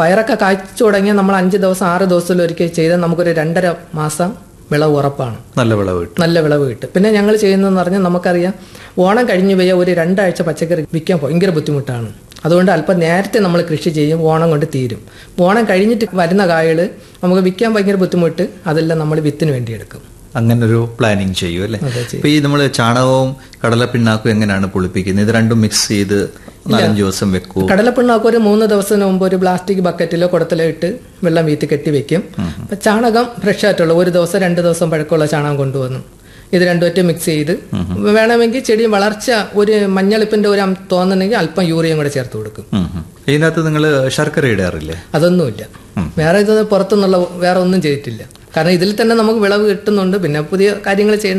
പയറൊക്കെ കായ്ച്ചു തുടങ്ങിയാൽ നമ്മൾ അഞ്ച് ദിവസം ആറ് ദിവസത്തിൽ ഒരിക്കൽ ചെയ്താൽ നമുക്കൊരു രണ്ടര മാസം വിളവ് ഉറപ്പാണ് നല്ല വിളവ് കിട്ടും നല്ല വിളവ് കിട്ടും പിന്നെ ഞങ്ങൾ ചെയ്യുന്നതെന്ന് പറഞ്ഞാൽ നമുക്കറിയാം ഓണം കഴിഞ്ഞ് പോയാൽ ഒരു രണ്ടാഴ്ച പച്ചക്കറി വിൽക്കാൻ ഭയങ്കര ബുദ്ധിമുട്ടാണ് അതുകൊണ്ട് അല്പം നേരത്തെ നമ്മൾ കൃഷി ചെയ്യും ഓണം കൊണ്ട് തീരും ഓണം കഴിഞ്ഞിട്ട് വരുന്ന കായകൾ നമുക്ക് വിൽക്കാൻ ഭയങ്കര ബുദ്ധിമുട്ട് അതെല്ലാം നമ്മൾ വിത്തിന് വേണ്ടി എടുക്കും അങ്ങനെ ഒരു പ്ലാനിങ് ചെയ്യും അല്ലേ അതെ, ഇപ്പൊ ഈ നമ്മൾ ചാണകവും കടലപ്പിണ്ണാക്കും എങ്ങനെയാണ് പുളിപ്പിക്കുന്നത് ഇത് രണ്ടും മിക്സ് ചെയ്ത് നാലഞ്ച് ദിവസം വെക്കൂ കടലപ്പിണ്ണാക്ക് ഒരു മൂന്ന് ദിവസത്തിന് മുമ്പ് ഒരു പ്ലാസ്റ്റിക് ബക്കറ്റിലോ കുടത്തിലോ ഇട്ട് വെള്ളം വീത്തി കെട്ടി വെക്കും അപ്പൊ ചാണകം ഫ്രഷ് ആയിട്ടുള്ള ഒരു ദിവസം രണ്ട് ദിവസം പഴക്കമുള്ള ചാണകം കൊണ്ടുവന്നു ഇത് രണ്ടുമായിട്ട് മിക്സ് ചെയ്ത് വേണമെങ്കിൽ ചെടി വളർച്ച ഒരു മഞ്ഞളിപ്പിന്റെ ഒരു അം- തോന്നുന്നെങ്കിൽ അല്പം യൂറിയം കൂടെ ചേർത്ത് കൊടുക്കും ഉം, ഉം. ഇതിനകത്ത് നിങ്ങൾ ശർക്കര ഇടാറില്ലേ അതൊന്നുമില്ല വേറെ ഇത് പുറത്തുനിന്നുള്ള വേറെ ഒന്നും ചെയ്തിട്ടില്ല കാരണം ഇതിൽ തന്നെ നമുക്ക് വിളവ് കിട്ടുന്നുണ്ട് പിന്നെ പുതിയ കാര്യങ്ങൾ ചെയ്യേണ്ട